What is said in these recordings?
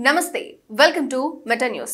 నమస్తే welcome to Meta news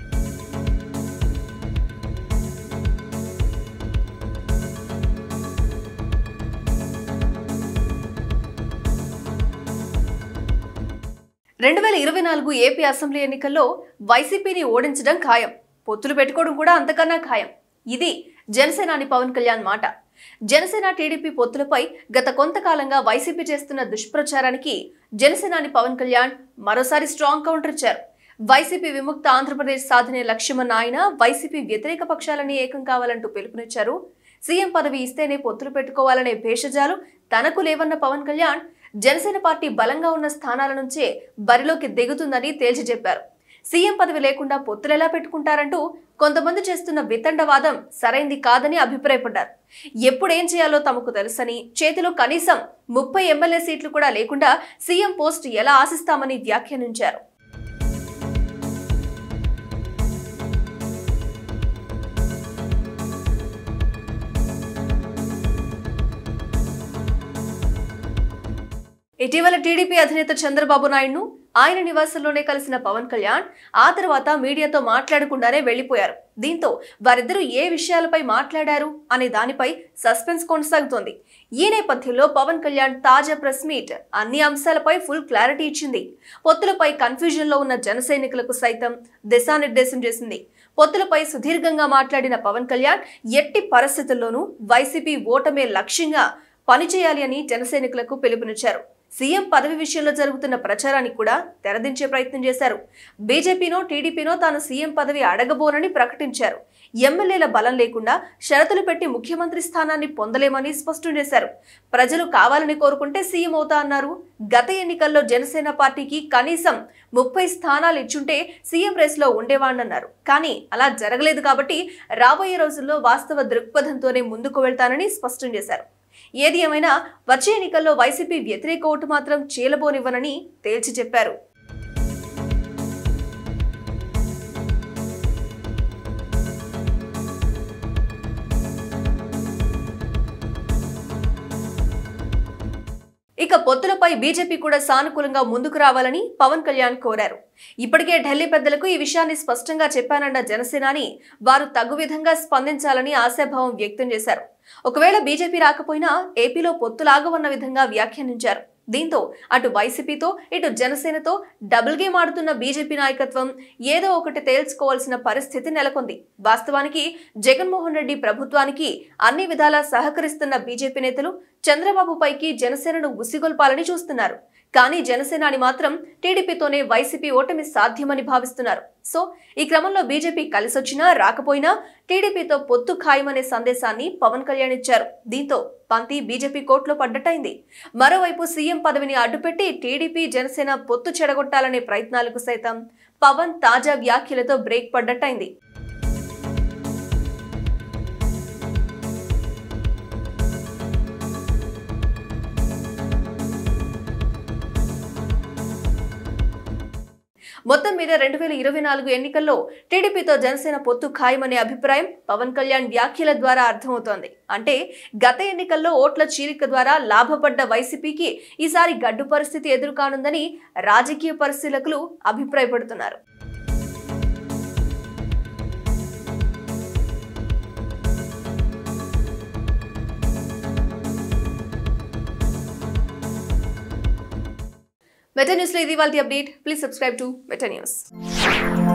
రెండు వేల ఇరవై నాలుగు ఏపీ అసెంబ్లీ ఎన్నికల్లో వైసీపీని ఓడించడం ఖాయం పొత్తులు పెట్టుకోవడం కూడా అంతకన్నా ఖాయం ఇది జనసేనాని పవన్ కళ్యాణ్ మాట జనసేన టీడీపీ పొత్తులపై గత కొంతకాలంగా వైసీపీ చేస్తున్న దుష్ప్రచారానికి జనసేనాని పవన్ కళ్యాణ్ మరోసారి స్ట్రాంగ్ కౌంటర్ ఇచ్చారు వైసీపీ విముక్త ఆంధ్రప్రదేశ్ సాధనే లక్ష్యమన్న ఆయన వైసీపీ వ్యతిరేక పక్షాలని ఏకం కావాలంటూ పిలుపునిచ్చారు సీఎం పదవి ఇస్తేనే పొత్తులు పెట్టుకోవాలనే భేషజాలు తనకు లేవన్న పవన్ కళ్యాణ్ జనసేన పార్టీ బలంగా ఉన్న స్థానాల నుంచే బరిలోకి దిగుతుందని తేల్చి చెప్పారు సీఎం పదవి లేకుండా పొత్తులు ఎలా పెట్టుకుంటారంటూ కొంతమంది చేస్తున్న వితండవాదం సరైంది కాదని అభిప్రాయపడ్డారు ఎప్పుడేం చేయాలో తమకు తెలుసని చేతిలో కనీసం ముప్పై ఎమ్మెల్యే సీట్లు కూడా లేకుండా సీఎం పోస్ట్ ఎలా ఆశిస్తామని వ్యాఖ్యానించారు ఇటీవల టీడీపీ అధినేత చంద్రబాబు నాయుడును ఆయన నివాసంలోనే కలిసిన పవన్ కళ్యాణ్ ఆ తర్వాత మీడియాతో మాట్లాడకుండానే వెళ్లిపోయారు దీంతో వారిద్దరూ ఏ విషయాలపై మాట్లాడారు అనే దానిపై సస్పెన్స్ కొనసాగుతోంది ఈ నేపథ్యంలో పవన్ కళ్యాణ్ తాజా ప్రెస్ మీట్ అన్ని అంశాలపై ఫుల్ క్లారిటీ ఇచ్చింది పొత్తులపై కన్ఫ్యూజన్ లో ఉన్న జన సైనికులకు సైతం దిశానిర్దేశం చేసింది పొత్తులపై సుదీర్ఘంగా మాట్లాడిన పవన్ కళ్యాణ్ ఎట్టి పరిస్థితుల్లోనూ వైసీపీ ఓటమే లక్ష్యంగా పనిచేయాలి అని జనసైనికులకు పిలుపునిచ్చారు సీఎం పదవి విషయంలో జరుగుతున్న ప్రచారానికి కూడా తెరదించే ప్రయత్నం చేశారు బీజేపీనో టీడీపీనో తాను సీఎం పదవి అడగబోనని ప్రకటించారు ఎమ్మెల్యేల బలం లేకుండా షరతులు పెట్టి ముఖ్యమంత్రి స్థానాన్ని పొందలేమని స్పష్టం చేశారు ప్రజలు కావాలని కోరుకుంటే సీఎం అవుతా అన్నారు గత ఎన్నికల్లో జనసేన పార్టీకి కనీసం ముప్పై స్థానాలు ఇచ్చుంటే సీఎం రేస్లో ఉండేవాణ్ణన్నారు కానీ అలా జరగలేదు కాబట్టి రాబోయే రోజుల్లో వాస్తవ దృక్పథంతోనే ముందుకు వెళ్తానని స్పష్టం చేశారు ఏది ఏమైనా వచ్చే ఎన్నికల్లో వైసీపీ వ్యతిరేక ఓటు మాత్రం చీలబోనివ్వనని తేల్చి చెప్పారు ఇక పొత్తులపై బీజేపీ కూడా సానుకూలంగా ముందుకు రావాలని పవన్ కళ్యాణ్ కోరారు ఇప్పటికే ఢిల్లీ పెద్దలకు ఈ విషయాన్ని స్పష్టంగా చెప్పానన్న జనసేనాని వారు తగు విధంగా స్పందించాలని ఆశాభావం వ్యక్తం చేశారు ఒకవేళ బీజేపీ రాకపోయినా ఏపీలో పొత్తులాగవన్న విధంగా వ్యాఖ్యానించారు దీంతో అటు వైసీపీతో ఇటు జనసేనతో డబుల్ గేమ్ ఆడుతున్న బీజేపీ నాయకత్వం ఏదో ఒకటి తేల్చుకోవాల్సిన పరిస్థితి నెలకొంది వాస్తవానికి జగన్మోహన్ రెడ్డి ప్రభుత్వానికి అన్ని విధాలా సహకరిస్తున్న బీజేపీ నేతలు చంద్రబాబు పైకి జనసేనను ఉసిగొల్పాలని చూస్తున్నారు కానీ జనసేనాని మాత్రం టీడీపీతోనే వైసీపీ ఓటమి సాధ్యమని భావిస్తున్నారు సో ఈ క్రమంలో బీజేపీ కలిసొచ్చినా రాకపోయినా టీడీపీతో పొత్తు ఖాయమనే సందేశాన్ని పవన్ కళ్యాణ్ ఇచ్చారు దీంతో పంతి బీజేపీ కోర్టులో పడ్డట్టయింది మరోవైపు సీఎం పదవిని అడ్డుపెట్టి టీడీపీ జనసేన పొత్తు చెడగొట్టాలనే ప్రయత్నాలకు సైతం పవన్ తాజా వ్యాఖ్యలతో బ్రేక్ పడ్డట్టయింది మొత్తం మీద రెండు వేల ఇరవై నాలుగు ఎన్నికల్లో టీడీపీతో జనసేన పొత్తు ఖాయమనే అభిప్రాయం పవన్ కళ్యాణ్ వ్యాఖ్యల ద్వారా అర్థమవుతోంది అంటే గత ఎన్నికల్లో ఓట్ల చీలిక ద్వారా లాభపడ్డ వైసీపీకి ఈసారి గడ్డు పరిస్థితి ఎదురుకానుందని రాజకీయ పరిశీలకులు అభిప్రాయపడుతున్నారు మెటా న్యూస్లో ఇది వాళ్ళ update please subscribe to Meta news